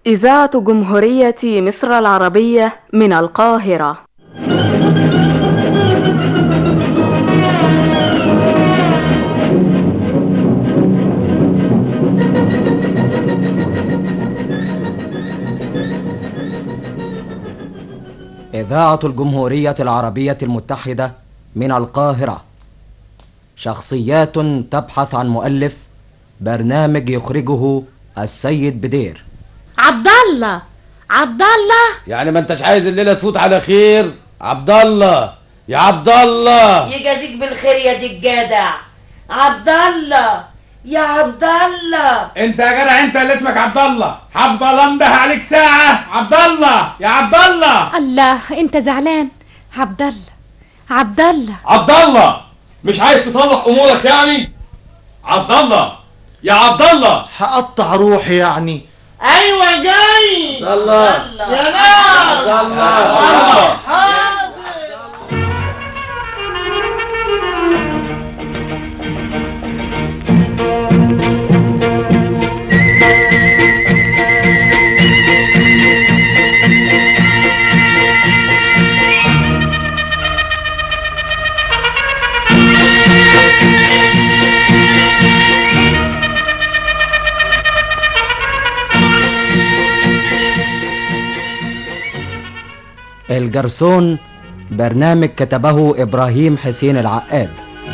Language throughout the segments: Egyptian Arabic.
إذاعة جمهورية مصر العربية من القاهرة إذاعة الجمهورية العربية المتحدة من القاهرة شخصيات تبحث عن مؤلف برنامج يخرجه السيد بدير عبد الله عبد الله يعني ما انتش عايز الليله تفوت على خير عبد الله يا عبد الله يجازيك بالخير يا دي الجدع عبد الله يا عبد الله انت يا جدع انت اللي اسمك عبد الله هفضل انده عليك ساعة عبد الله يا عبد الله الله انت زعلان عبد الله عبد الله عبد الله مش عايز تصلح امورك يعني عبد الله يا عبد الله هقطع روحي يعني ايوه جاي الله يا ناس الله الجرسون برنامج كتبه إبراهيم حسين العقاد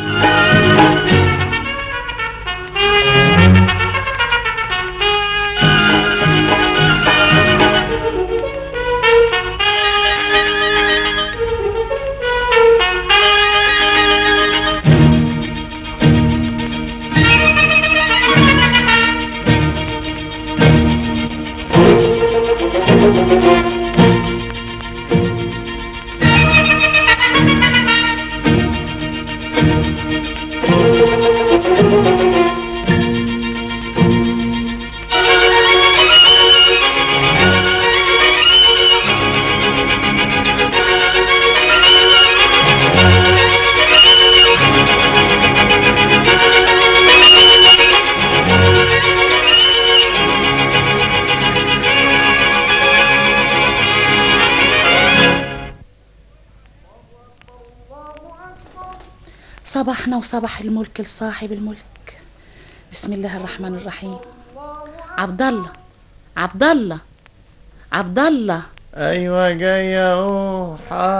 صباحنا وصباح الملك لصاحب الملك بسم الله الرحمن الرحيم عبد الله عبد الله عبد الله ايوه جاي اهو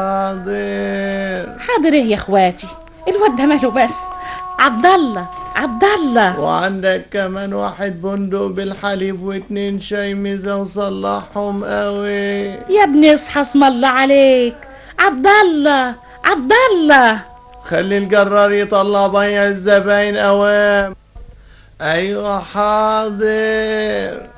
حاضر حاضر ايه يا اخواتي الواد ده ماله بس عبد الله عبد الله وعندك كمان واحد بندق بالحليب واتنين شاي ميزة وصلحهم قوي يا ابني اصحى اسم الله عليك عبد الله عبد الله خلي الجرار يطلع بيع الزباين اوام ايوه حاضر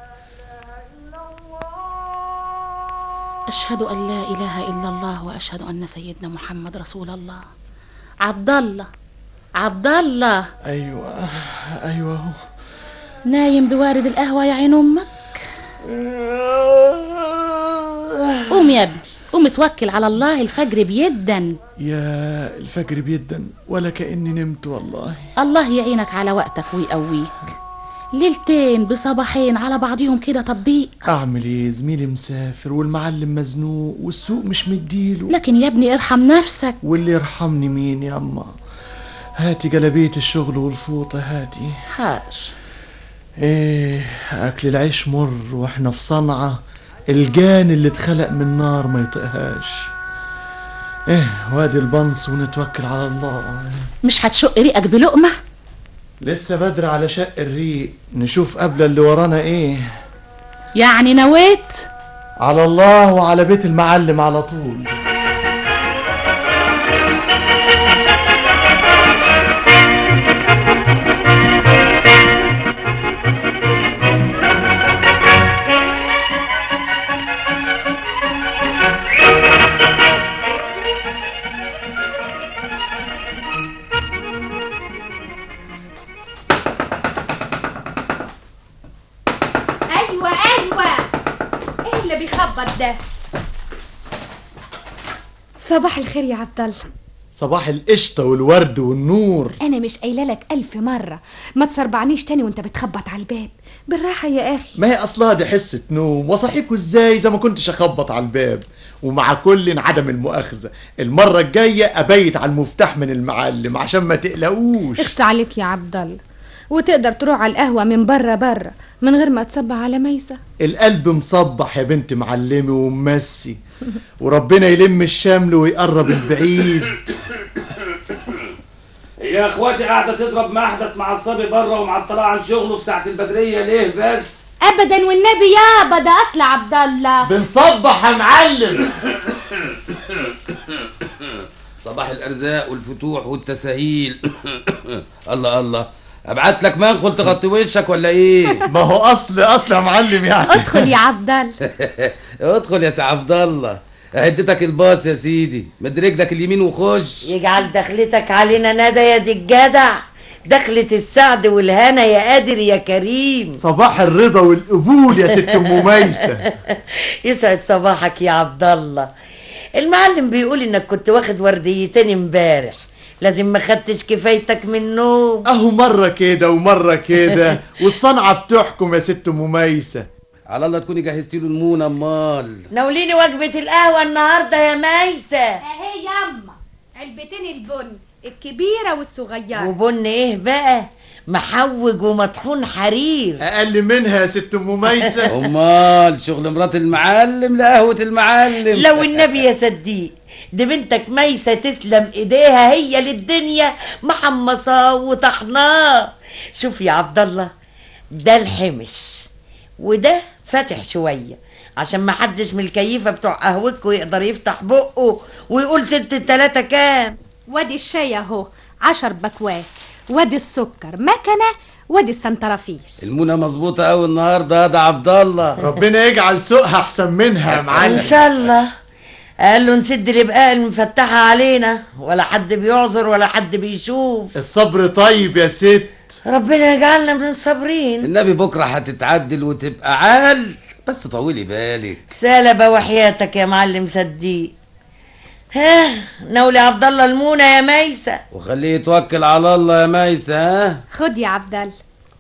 أشهد أن لا إله إلا الله وأشهد أن سيدنا محمد رسول الله عبد الله عبد الله ايوه ايوه اهو نايم بوارد القهوة يا عين أمك قوم يا ابني قوم اتوكل على الله الفجر بيدن يا الفجر بيدن ولا كأني نمت والله الله يعينك على وقتك ويقويك ليلتين بصباحين على بعضهم كده تطبيق اعمل ايه زميلي مسافر والمعلم مزنوق والسوق مش مديله لكن يا ابني ارحم نفسك واللي يرحمني مين يا اما هاتي جلبية الشغل والفوطة هاتي حاضر ايه اكل العيش مر واحنا في صنعة الجان اللي اتخلق من نار ما يطقهاش ايه وادي البنص ونتوكل على الله مش هتشق ريقك بلقمة لسه بدري على شق الريق نشوف قبل اللي ورانا ايه يعني نويت على الله وعلى بيت المعلم على طول ايوه ايوه ايه اللي بيخبط ده صباح الخير يا عبد الله صباح القشطة والورد والنور انا مش قايله لك الف مره ما تسربعنيش تاني وانت بتخبط على الباب بالراحه يا اخي ما هي اصلها دي حصة نوم وصحيكوا ازاي اذا ما كنتش اخبط على الباب ومع كل عدم المؤاخذة المرة الجاية ابيت على المفتاح من المعلم عشان ما تقلقوش اخس عليك يا عبد الله وتقدر تروح على القهوه من بره بره من غير ما تصبح على ميسه القلب مصبح يا بنت معلمي وممسي وربنا يلم الشمل ويقرب البعيد يا اخواتي قاعده تضرب محدث مع الصبي بره ومعطلاه عن شغله في ساعه البدريه ليه بس ابدا والنبي يابا ده اصل عبد الله بنصبح يا معلم صباح الارزاق والفتوح والتساهيل الله الله ابعت لك منخل تغطي وشك ولا ايه ما هو اصل اصل يا معلم يعني ادخل يا عبد الله ادخل يا سي عبد الله عدتك الباص يا سيدي مد رجلك اليمين وخش يجعل دخلتك علينا ندى يا دي الجدع دخلة السعد والهنا يا قادر يا كريم صباح الرضا والقبول يا ست ام ميسة يسعد صباحك يا عبد الله المعلم بيقول انك كنت واخد ورديتين امبارح لازم ما خدتش كفايتك من النوم اهو مرة كده ومرة كده والصنعة بتحكم يا ست ام ميسة على الله تكوني جهزتي له المونه امال ناوليني وجبة القهوة النهاردة يا ميسة اهي ياما علبتين البن الكبيره والصغيره وبن ايه بقى محوج ومطحون حرير اقل منها يا ست ام ميسة امال شغل مرات المعلم لقهوه المعلم لو النبي يا صديق دي بنتك ميسة تسلم ايديها هي للدنيا محمصاه وطحناه شوف يا عبد الله ده الحمش وده فاتح شوية عشان ما حدش من الكيفة بتوع قهوتكوا يقدر يفتح بقه ويقول ست التلاتة كام وادي الشاي اهو عشر بكوات وادي السكر مكنه وادي السنترافيش المونه مظبوطه قوي النهارده ده عبد الله ربنا يجعل سوقها احسن منها يا معلم ان شاء الله قال له نسد الابقاء المفتحة علينا ولا حد بيعذر ولا حد بيشوف الصبر طيب يا ست ربنا يجعلنا من الصابرين النبي بكره هتتعدل وتبقى عال بس طولي بالك سالبة وحياتك يا معلم صديق ها نولي عبد الله المونة يا ميسة وخليه يتوكل على الله يا ميسة ها خد يا عبد الله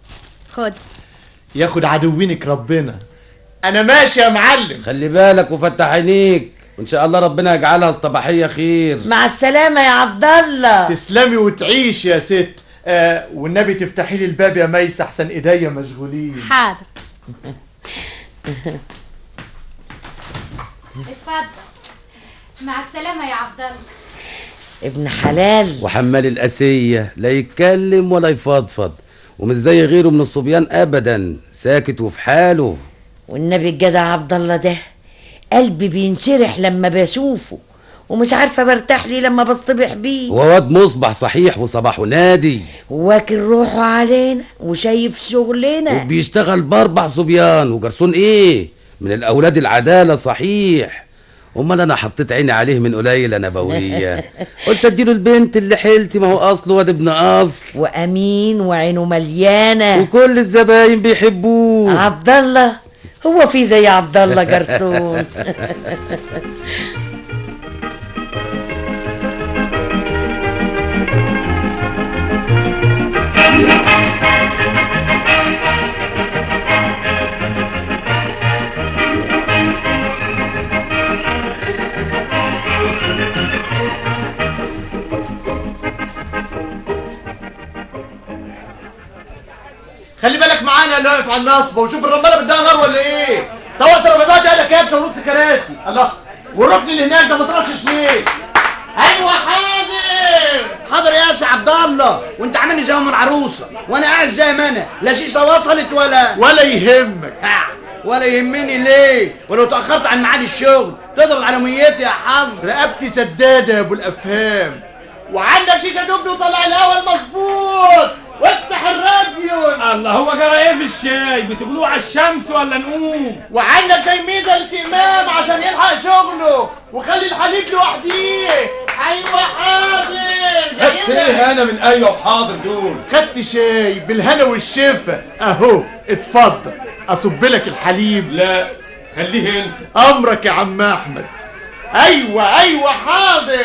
خد ياخد عدوينك ربنا انا ماشي يا معلم خلي بالك وفتح عينيك وان شاء الله ربنا يجعلها صباحيه خير مع السلامة يا عبد الله تسلمي وتعيش يا ست آه والنبي تفتحي لي الباب يا ميسة احسن ايديا مشغولين حاضر اتفضل مع السلامه يا عبد الله ابن حلال وحمال الاسيه لا يتكلم ولا يفضفض ومش زي غيره من الصبيان ابدا ساكت وفي حاله والنبي الجدع عبد الله ده قلبي بينشرح لما بشوفه ومش عارفة برتاح ليه لما بصطبح بيه هو واد مصبح صحيح وصباحه نادي واكل روحه علينا وشايف شغلنا وبيشتغل باربع صبيان وجرسون ايه من الاولاد العداله صحيح امال انا حطيت عيني عليه من قليل انا نبويه قلت اديله البنت اللي حيلتي ما هو اصله واد ابن اصل وامين وعينه مليانة وكل الزباين بيحبوه عبد الله هو في زي عبد الله جرسون خلي بالك معانا اللي واقف على النصبة وشوف الرمالة بدها نار ولا ايه سواء ترابيزات قال لك كام ونص كراسي الله والركن اللي هناك ده مترشش ليه ايوه حاضر حاضر يا سي عبد الله وانت عاملني زي ام العروسه وانا قاعد زي ما انا لا شيشه وصلت ولا ولا يهمك ها، ولا يهمني ليه ولو تاخرت عن ميعاد الشغل تضرب على ميتي يا حظ رقبتي سدادة يا ابو الافهام وعندك شيشة دبل وطلع الهوا المظبوط وافتح الراديو الله هو جرى ايه في الشاي بتغلوه على الشمس ولا نقوم وعندك زي ميزة لسمام عشان يلحق شغله وخلي الحليب لوحديه ايوه حاضر خدت ايه انا من ايوه وحاضر دول خدت شاي بالهنا والشفا اهو اتفضل اصب لك الحليب لا خليه انت امرك يا عم احمد ايوه ايوه حاضر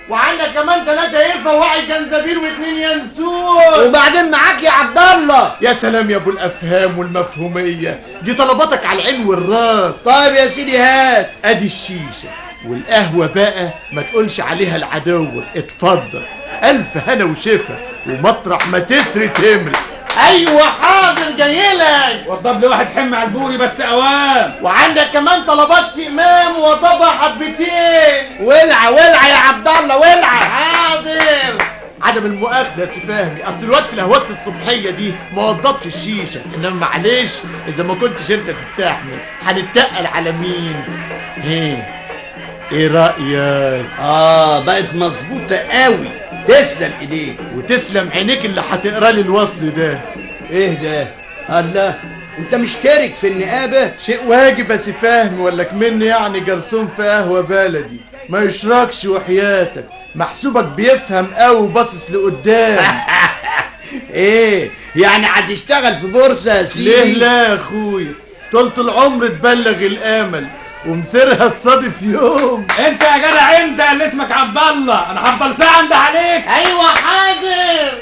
وعندك كمان ثلاثة قرفة وواحد جنزبيل واثنين ينسون وبعدين معاك يا عبد الله يا سلام يا ابو الافهام والمفهومية دي طلباتك على العين والراس طيب يا سيدي هات ادي الشيشة والقهوة بقى ما تقولش عليها العدو اتفضل الف هنا وشفا ومطرح ما تسري تمري ايوه حاضر جايلك وضب لي واحد حم على البوري بس اوام وعندك كمان طلبات سئمام وطبع حبتين ولع ولع يا عبد الله ولع حاضر عدم المؤاخذة يا سي فهمي اصل الوقت الهوات الصبحية دي ما وضبش الشيشة انما معلش اذا ما كنتش انت تستحمل هنتقل على مين ايه ايه رأيك اه بقت مظبوطة قوي تسلم ايديك وتسلم عينيك اللي هتقرا لي الوصل ده ايه ده الله انت مشترك في النقابة شيء واجب يا سي فهمي ولا كمني يعني جرسون في قهوة بلدي ما يشركش وحياتك محسوبك بيفهم قوي وباصص لقدام ايه يعني هتشتغل في بورصة يا سيدي ليه لا يا اخويا طولة العمر تبلغ الامل ومصيرها تصادف يوم انت يا جدع انت اللي اسمك عبد الله انا هفضل ساعه انده عليك ايوه حاضر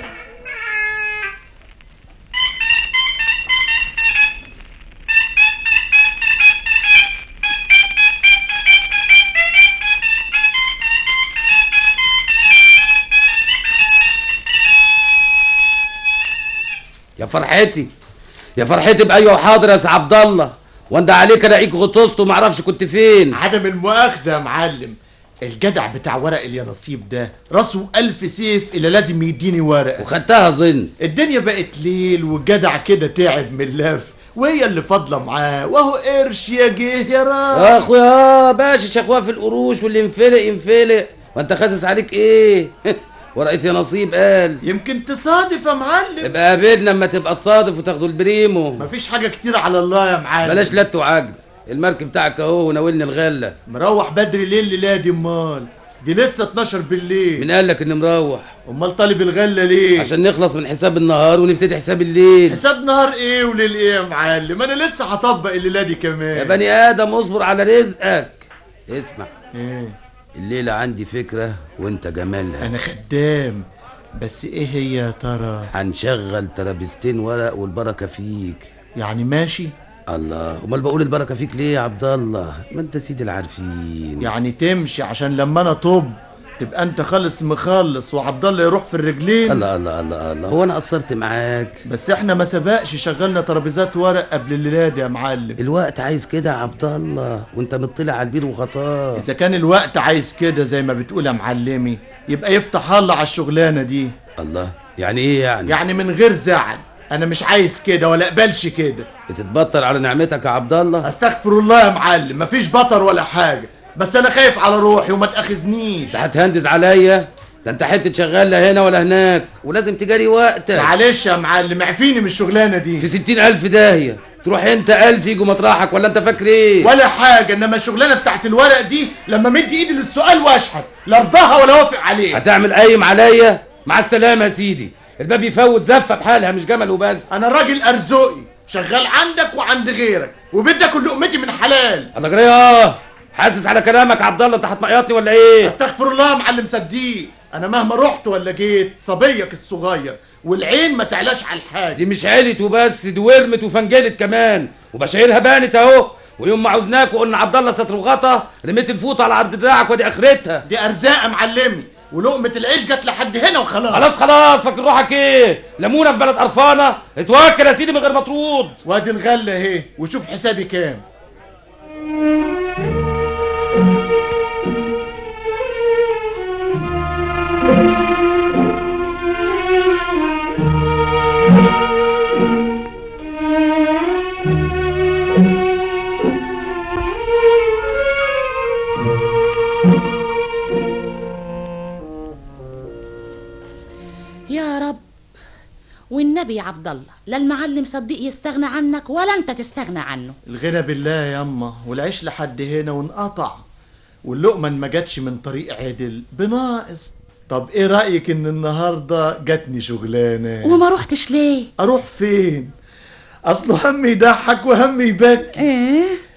يا فرحتي يا فرحتي بايوه حاضر يا سي عبد الله وانت عليك الاقيك غطست وما اعرفش كنت فين عدم المؤاخذة يا معلم الجدع بتاع ورق اليانصيب ده راسه ألف سيف إلا لازم يديني ورقة وخدتها ظن الدنيا بقت ليل والجدع كده تعب من اللف وهي اللي فاضلة معاه وهو قرش يا جه يا راجل يا اخويا باشا شكواه في القروش واللي ينفلق ينفلق وانت خاسس عليك ايه ورقتي نصيب قال يمكن تصادف يا معلم يبقى قابلنا اما تبقى تصادف وتاخدوا البريمو مفيش حاجة كتير على الله يا معلم بلاش لت وعجل المركب بتاعك اهو وناولني الغله مروح بدري ليه الليلة دي امال دي لسه 12 بالليل من قال لك اني مروح امال طالب الغلة ليه عشان نخلص من حساب النهار ونبتدي حساب الليل حساب نهار ايه وليل ايه يا معلم انا لسه هطبق الليلة دي كمان يا بني ادم اصبر على رزقك اسمع ايه الليله عندي فكره وانت جمالها انا خدام بس ايه هي يا ترى هنشغل ترابيزتين ورق والبركه فيك يعني ماشي الله امال بقول البركه فيك ليه يا عبد الله ما انت سيد العارفين يعني تمشي عشان لما انا طب تبقى انت خالص مخلص وعبد الله يروح في الرجلين الله الله الله الله هو انا قصرت معاك بس احنا ما سبقش شغلنا ترابيزات ورق قبل الليله دي يا معلم الوقت عايز كده يا عبد الله وانت مطلع على البير وغطاه اذا كان الوقت عايز كده زي ما بتقول يا معلمي يبقى يفتح الله على الشغلانه دي الله يعني ايه يعني يعني من غير زعل انا مش عايز كده ولا اقبلش كده بتتبطل على نعمتك يا عبد الله استغفر الله يا معلم مفيش بطر ولا حاجه بس انا خايف على روحي وما تاخذنيش انت هتهندز عليا ده انت حته شغال لا هنا ولا هناك ولازم تجاري وقتك معلش يا معلم اعفيني من الشغلانه في دي ستين الف داهية تروح انت الف يجوا مطرحك ولا انت فاكر ايه ولا حاجه انما الشغلانه بتاعت الورق دي لما مد ايدي للسؤال واشحت لا ارضاها ولا اوافق عليه هتعمل قايم عليا مع السلامة يا سيدي الباب يفوت زفة بحالها مش جمل وبس انا راجل ارزقي شغال عندك وعند غيرك وبدي اكل لقمتي من حلال انا جري اه حاسس على كلامك يا عبد الله انت هتمقيطني ولا ايه استغفر الله يا معلم صديق انا مهما رحت ولا جيت صبيك الصغير والعين ما تعلاش على الحاجه دي مش علت وبس دي ورمت وفنجلت كمان وبشايرها بانت اهو ويوم ما عوزناك وقلنا عبد الله ستر وغطا رميت الفوطه على عرض دراعك ودي اخرتها دي ارزاق يا معلمي ولقمه العيش جت لحد هنا وخلاص خلاص خلاص فاكر روحك ايه لمونه في بلد قرفانه اتوكل يا سيدي من غير مطرود وادي الغله اهي وشوف حسابي كام يا رب والنبي يا عبد الله لا المعلم صديق يستغنى عنك ولا انت تستغنى عنه الغنى بالله ياما والعيش لحد هنا وانقطع واللقمه ما جاتش من طريق عدل بناقص طب ايه رايك ان النهارده جاتني شغلانه وما روحتش ليه اروح فين اصله هم يضحك وهم يبكي ايه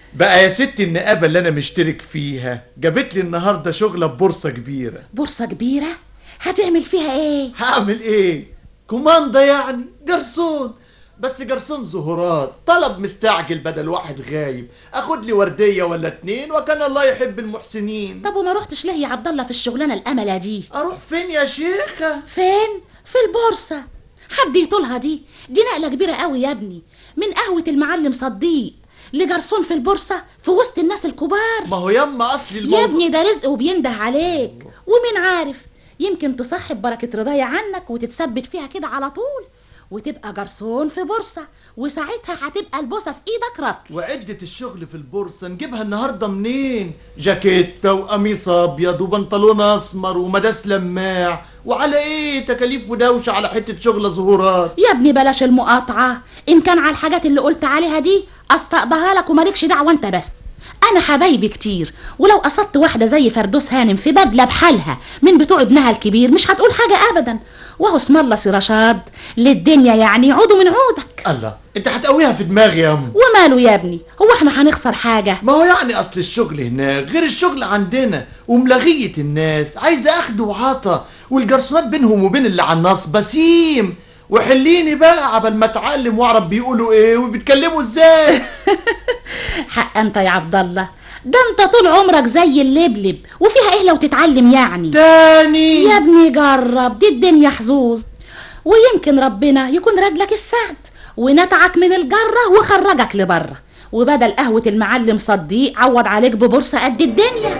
بقى يا ستي النقابة اللي انا مشترك فيها جابت لي النهاردة شغلة ببورصة كبيرة بورصة كبيرة هتعمل فيها ايه هعمل ايه كوماندا يعني جرسون بس جرسون زهورات طلب مستعجل بدل واحد غايب اخد لي وردية ولا اتنين وكان الله يحب المحسنين طب وما رحتش ليه يا عبد الله في الشغلانة الأملة دي اروح فين يا شيخة فين في البورصة حد يطولها دي دي نقلة كبيرة قوي يا ابني من قهوة المعلم صديق لجرسون في البورصة في وسط الناس الكبار ما هو يما اصلي الموضوع يا ابني ده رزق وبينده عليك ومين عارف يمكن تصاحب بركة رضايا عنك وتتثبت فيها كده على طول وتبقى جرسون في بورصة وساعتها هتبقى البوسة في ايدك رطل وعدة الشغل في البورصة نجيبها النهاردة منين جاكيتة وقميص ابيض وبنطلون اسمر ومداس لماع وعلى ايه تكاليف ودوشة على حتة شغلة زهورات يا ابني بلاش المقاطعة ان كان على الحاجات اللي قلت عليها دي استقضاها لك ومالكش دعوة انت بس انا حبايبي كتير ولو قصدت واحدة زي فردوس هانم في بدلة بحالها من بتوع ابنها الكبير مش هتقول حاجة ابدا وهو اسم الله سي رشاد للدنيا يعني عودوا من عودك الله انت هتقويها في دماغي يا ام وماله يا ابني هو احنا هنخسر حاجة ما هو يعني اصل الشغل هناك غير الشغل عندنا وملغية الناس عايزة اخد وعطا والجرسونات بينهم وبين اللي على النص بسيم وحليني بقى عبل ما اتعلم واعرف بيقولوا ايه وبيتكلموا ازاي حق انت يا عبد الله ده انت طول عمرك زي اللبلب وفيها ايه لو تتعلم يعني تاني يا ابني جرب دي الدنيا حظوظ ويمكن ربنا يكون راجلك السعد ونتعك من الجرة وخرجك لبره وبدل قهوة المعلم صديق عوض عليك ببورصة قد الدنيا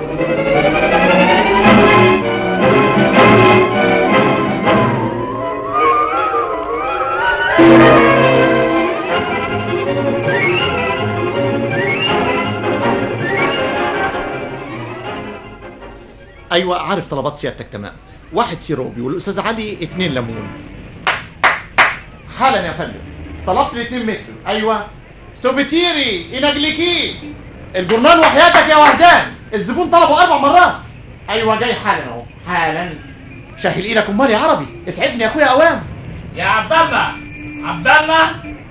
ايوه عارف طلبات سيادتك تمام واحد سيروبي والاستاذ علي اتنين ليمون حالا يا فندم طلبت الاتنين متر ايوه ستوبيتيري انجليكي الجورنال وحياتك يا وهدان الزبون طلبه اربع مرات ايوه جاي حالا اهو حالا شهل ايدك امال يا عربي اسعدني يا اخويا اوام يا عبد الله عبد الله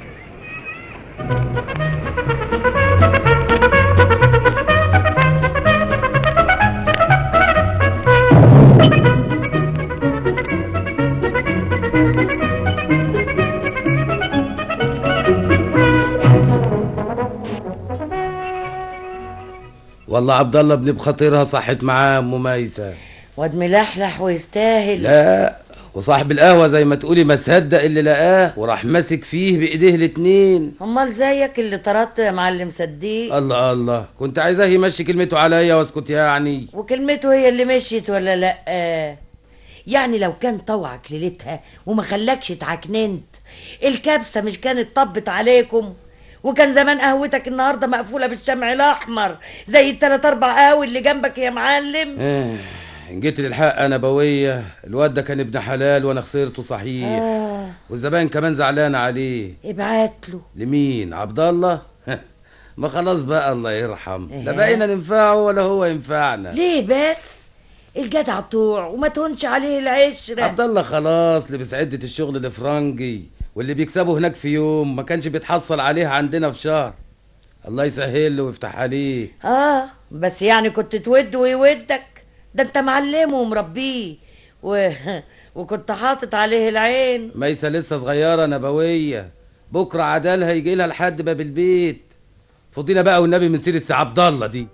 والله عبد الله ابن بخاطرها صحت معاه ام ميسه واد ملحلح ويستاهل لا وصاحب القهوه زي ما تقولي ما صدق اللي لقاه وراح ماسك فيه بايديه الاتنين امال زيك اللي طردته يا معلم صديق الله الله كنت عايزاه يمشي كلمته عليا واسكت يعني وكلمته هي اللي مشيت ولا لا يعني لو كان طوعك ليلتها وما خلاكش اتعكننت الكبسه مش كانت طبت عليكم وكان زمان قهوتك النهارده مقفوله بالشمع الاحمر زي التلات اربع قهاوي اللي جنبك يا معلم آه، ان جيت للحق انا بويه الواد ده كان ابن حلال وانا خسرته صحيح آه والزباين كمان زعلان عليه ابعت له لمين عبد الله ما خلاص بقى الله يرحم لا إيه؟ بقينا ننفعه ولا هو ينفعنا ليه بس الجدع طوع وما تهونش عليه العشره عبد الله خلاص لبس عدة الشغل الافرنجي واللي بيكسبه هناك في يوم ما كانش بيتحصل عليه عندنا في شهر الله يسهل له ويفتح عليه اه بس يعني كنت تود ويودك ده انت معلمه ومربيه و... وكنت حاطط عليه العين ميسة لسه صغيرة نبوية بكرة عدالها يجي لها لحد باب البيت فضينا بقى والنبي من سيرة سي عبد الله دي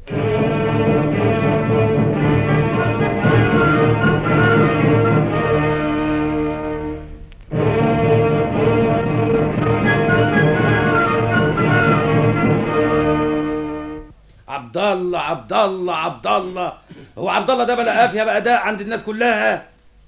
عبد الله عبد الله عبد الله هو عبد الله ده بلا قافيه بقى ده عند الناس كلها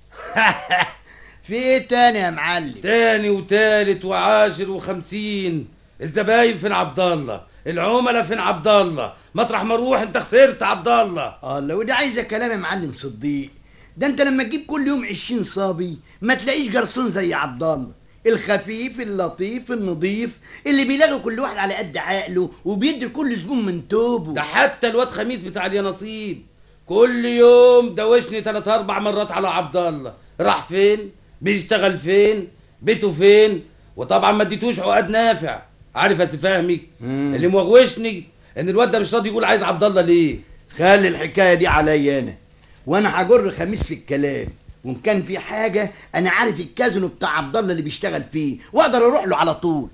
في ايه تاني يا معلم تاني وتالت وعاشر وخمسين الزباين فين عبد الله العملاء فين عبد الله مطرح ما اروح انت خسرت عبد الله الله وده عايزه كلام يا معلم صديق ده انت لما تجيب كل يوم عشرين صابي ما تلاقيش جرسون زي عبد الله الخفيف اللطيف النظيف اللي بيلاقي كل واحد على قد عقله وبيدي لكل زبون من توبه ده حتى الواد خميس بتاع اليانصيب كل يوم دوشني تلات اربع مرات على عبد الله راح فين بيشتغل فين بيته فين وطبعا ما اديتوش عقد نافع عارف يا سي فهمي مم. اللي موغوشني ان الواد ده مش راضي يقول عايز عبد الله ليه خلي الحكايه دي عليا انا وانا هجر خميس في الكلام وان كان في حاجه انا عارف الكازينو بتاع عبد الله اللي بيشتغل فيه واقدر اروح له على طول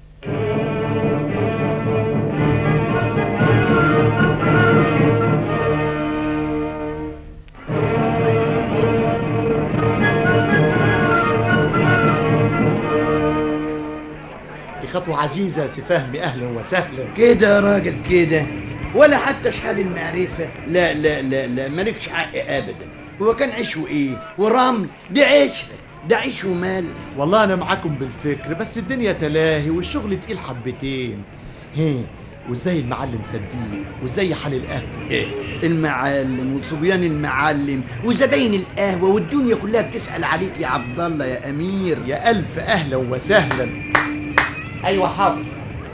دي خطوة عزيزة يا سي فهمي أهلا وسهلا كده يا راجل كده ولا حتى شحال المعرفة لا لا لا لا مالكش حق أبدا هو كان عيش وإيه ورمل دي عشرة ده عيش ومال والله أنا معاكم بالفكر بس الدنيا تلاهي والشغل تقيل حبتين هي وازاي المعلم صديق وازاي حال القهوة إيه المعلم وصبيان المعلم وزباين القهوة والدنيا كلها بتسأل عليك يا عبد الله يا أمير يا ألف أهلا وسهلا أيوة حاضر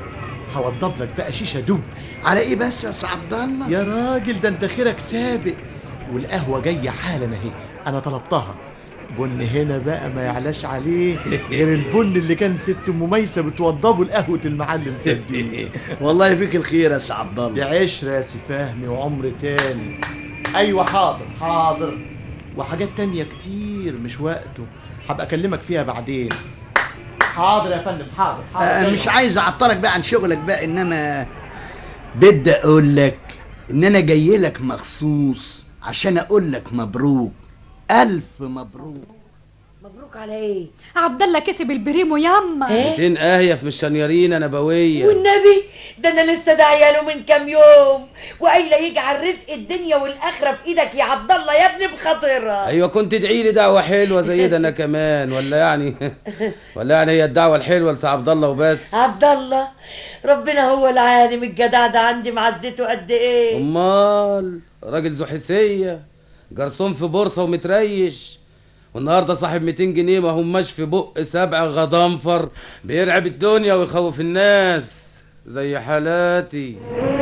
هوضب لك بقى شيشة دب على إيه بس يا سي عبد الله يا راجل ده انت خيرك سابق والقهوة جاية حالا اهي أنا طلبتها بن هنا بقى ما يعلاش عليه غير البن اللي كان ست ام ميسه بتوضبه لقهوه المعلم صديق والله فيك الخير يا سي عبد الله دي عشرة يا سي فهمي وعمر تاني ايوه حاضر حاضر وحاجات تانية كتير مش وقته هبقى اكلمك فيها بعدين حاضر يا فندم حاضر حاضر آه أيوة. مش عايز اعطلك بقى عن شغلك بقى انما بدي اقول لك ان انا جاي لك مخصوص عشان اقول لك مبروك الف مبروك مبروك على ايه عبد الله كسب البريمو ياما ايه فين اهيف مش شنيرين نبويه والنبي ده انا لسه داعيه له من كام يوم وقايله يجعل رزق الدنيا والاخره في ايدك يا عبد الله يا ابني بخاطرها ايوه كنت ادعي لي دعوه حلوه زي ده انا كمان ولا يعني ولا يعني هي الدعوه الحلوه لسي عبد الله وبس عبد الله ربنا هو العالم الجدع ده عندي معزته قد ايه امال راجل ذو حسيه جرسون في بورصه ومتريش والنهارده صاحب 200 جنيه ما هماش في بق سبع غضنفر بيرعب الدنيا ويخوف الناس زي حالاتي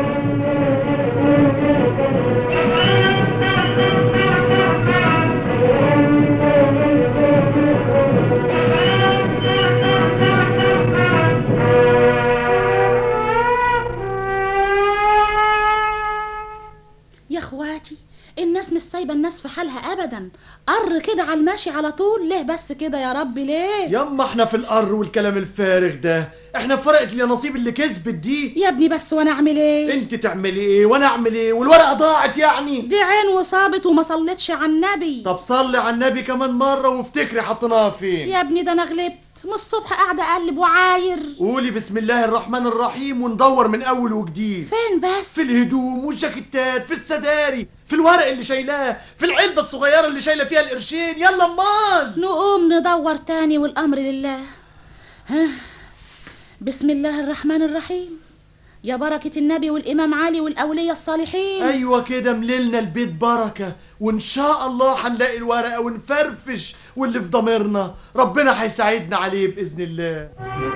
يا اخواتي الناس مش سايبه الناس في حالها ابدا قر كده على الماشي على طول ليه بس كده يا رب ليه ياما احنا في القر والكلام الفارغ ده احنا في فرقة اليانصيب اللي كسبت دي يا ابني بس وانا اعمل ايه انت تعملي ايه وانا اعمل ايه والورقة ضاعت يعني دي عين وصابت وما صليتش على النبي طب صلي على النبي كمان مرة وافتكري حطيناها فين يا ابني ده انا غلبت من الصبح قاعده اقلب وعاير قولي بسم الله الرحمن الرحيم وندور من اول وجديد فين بس في الهدوم والجاكيتات في السداري في الورق اللي شايلاه في العلبة الصغيرة اللي شايلة فيها القرشين يلا امال نقوم ندور تاني والامر لله ها بسم الله الرحمن الرحيم يا بركة النبي والإمام علي والأولياء الصالحين ايوه كده مليلنا البيت بركة وان شاء الله هنلاقي الورقة ونفرفش واللي في ضميرنا ربنا هيساعدنا عليه بإذن الله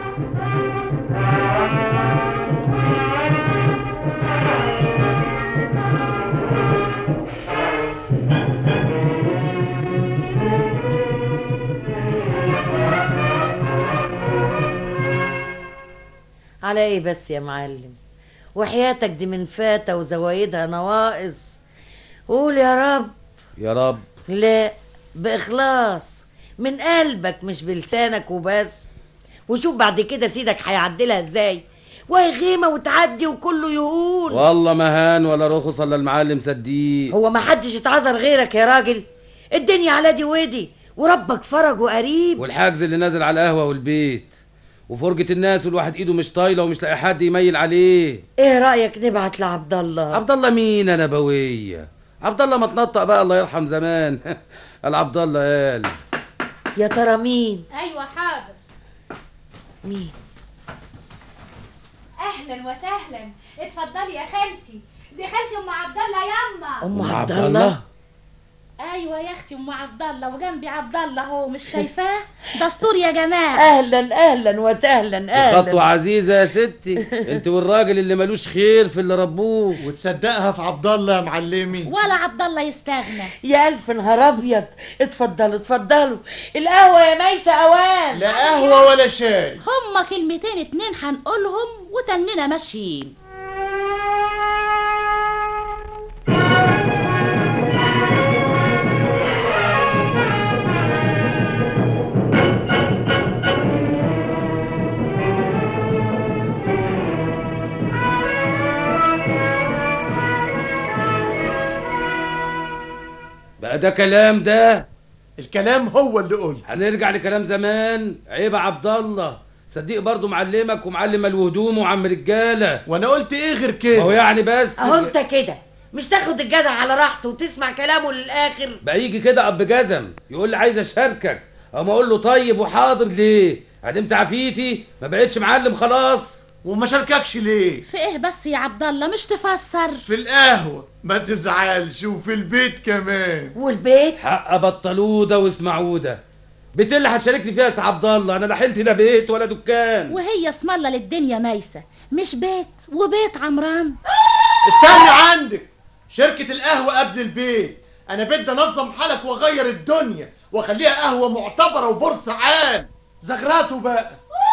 على ايه بس يا معلم وحياتك دي من فاتة وزوايدها نواقص قول يا رب يا رب لا بإخلاص من قلبك مش بلسانك وبس وشوف بعد كده سيدك هيعدلها ازاي وهي غيمة وتعدي وكله يقول والله ما هان ولا رخص الا المعلم صديق هو ما حدش اتعذر غيرك يا راجل الدنيا على دي ودي وربك فرج وقريب والحجز اللي نازل على القهوه والبيت وفرجة الناس والواحد ايده مش طايله ومش لاقي حد يميل عليه ايه رأيك نبعت لعبد الله عبد الله مين يا نبويه عبد الله ما تنطق بقى الله يرحم زمان قال عبد الله قال يا ترى مين ايوه حاضر مين اهلا وسهلا اتفضلي يا خالتي دي خالتي ام عبد الله ياما ام عبد الله ايوه يا اختي ام عبد الله وجنبي عبد الله اهو مش شايفاه دستور يا جماعه اهلا اهلا وسهلا خطوة اهلا عزيزة يا ستي انت والراجل اللي ملوش خير في اللي ربوه وتصدقها في عبد الله يا معلمي ولا عبد الله يستغنى يا الف نهار ابيض اتفضلوا اتفضلوا القهوه يا ميسه اوان لا قهوة ولا شاي هما كلمتين اتنين هنقولهم وتننا ماشيين ده كلام ده الكلام هو اللي قلت هنرجع لكلام زمان عيب يا عبد الله صديق برضه معلمك ومعلم الوهدوم وعم رجاله وانا قلت ايه غير ما كده هو يعني بس اهو انت كده مش تاخد الجدع على راحته وتسمع كلامه للاخر بقى يجي كده اب جزم يقول لي عايز اشاركك اما اقول له طيب وحاضر ليه عدمت عافيتي ما بقتش معلم خلاص وما شارككش ليه في ايه بس يا عبد الله مش تفسر في القهوة ما تزعلش وفي البيت كمان والبيت حق بطلوده واسمعوده بيت اللي هتشاركني فيها يا سي عبد الله انا لا حلت لا بيت ولا دكان وهي اسم الله للدنيا مايسة مش بيت وبيت عمران استني عندك شركة القهوة قبل البيت انا بدي انظم حالك واغير الدنيا واخليها قهوة معتبرة وبورصة عام زغراته بقى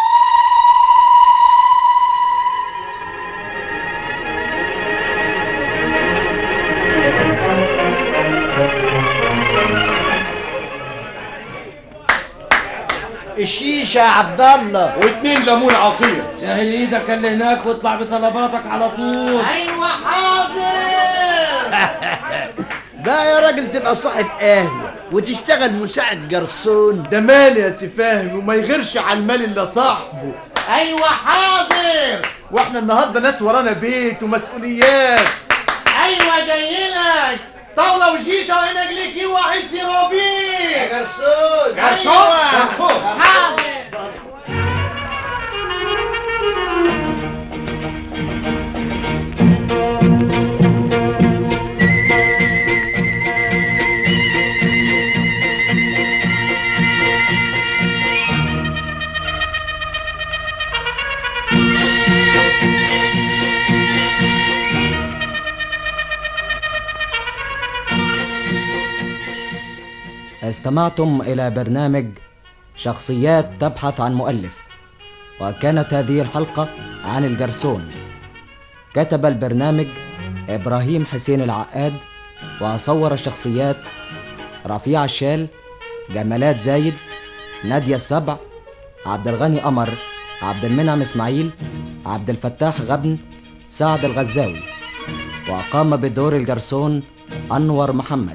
الشيشة يا عبد الله واتنين ليمون عصير سهل ايدك اللي هناك واطلع بطلباتك على طول ايوه حاضر بقى يا راجل تبقى صاحب قهوة وتشتغل مساعد جرسون ده مال يا سي فاهم وما يغيرش على المال الا صاحبه ايوه حاضر واحنا النهارده ناس ورانا بيت ومسؤوليات ايوه جايلك طاوله وشيشه وهنا ليكي واحد سيرابيك جرسون جرسون جرسون حاضر استمعتم إلى برنامج شخصيات تبحث عن مؤلف وكانت هذه الحلقة عن الجرسون كتب البرنامج إبراهيم حسين العقاد وصور الشخصيات رفيع الشال جمالات زايد نادية السبع عبد الغني قمر عبد المنعم اسماعيل عبد الفتاح غبن سعد الغزاوي وقام بدور الجرسون أنور محمد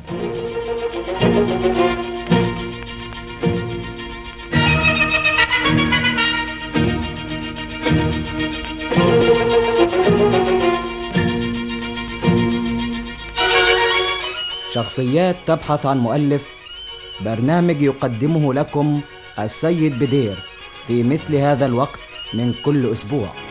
شخصيات تبحث عن مؤلف برنامج يقدمه لكم السيد بدير في مثل هذا الوقت من كل أسبوع